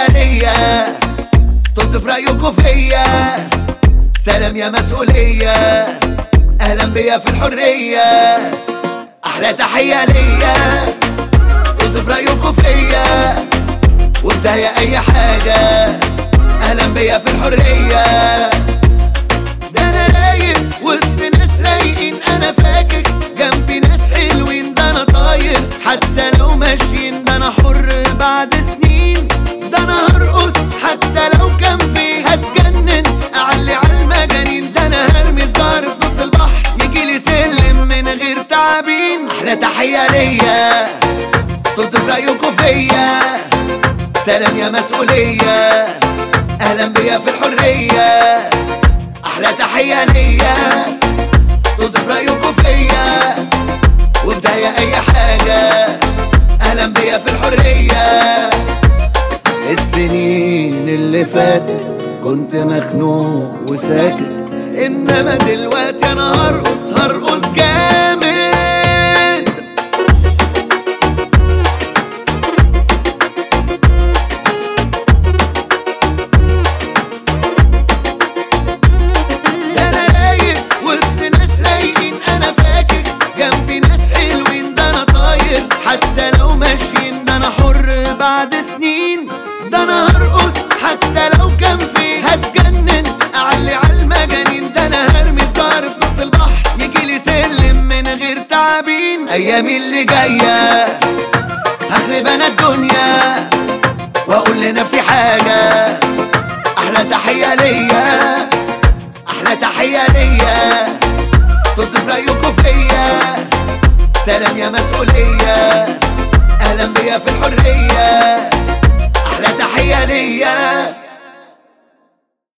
تحية ليا توصف رأيكوا فيا سلام يا مسؤولية أهلا بيا في الحرية أحلى تحية ليا توصف رأيكوا فيا وبداية أي حاجة أهلا بيا في الحرية ده أنا رايق وسط ناس رايقين أنا فاكر جنبي ناس حلوين ده أنا طاير حتى لو ماشيين ده أنا حر بعد سنين ده أنا هرقص حتى لو كان في هتجنن أعلي على المجانين ده أنا هرمي الزهر في نص البحر يجيلي سلم من غير تعابين أحلى تحية ليا توصف رأيكوا فيا سلام يا مسؤولية أهلا بيا في الحرية أحلى تحية ليا توصف رأيكوا فيا وبداية أي حاجة أهلا بيا في الحرية السنين اللي فاتت كنت مخنوق وساكت إنما دلوقتي أنا هرقص هرقص جامد ده انا رايق وسط ناس رايقين انا فاكر جنبي ناس حلوين ده انا طاير حتى لو ماشيين ده انا حر بعد سنين ده انا هرقص حتى لو كان في هتجنن اعلي على المجانين ده انا هرمي الزهر في نص البحر يجيلي سلم من غير تعابين ايامي اللي جايه هخرب انا الدنيا واقول لنفسي حاجه احلى تحيه ليا احلى تحية ليا توصف رأيكوا فيا سلام يا مسؤولية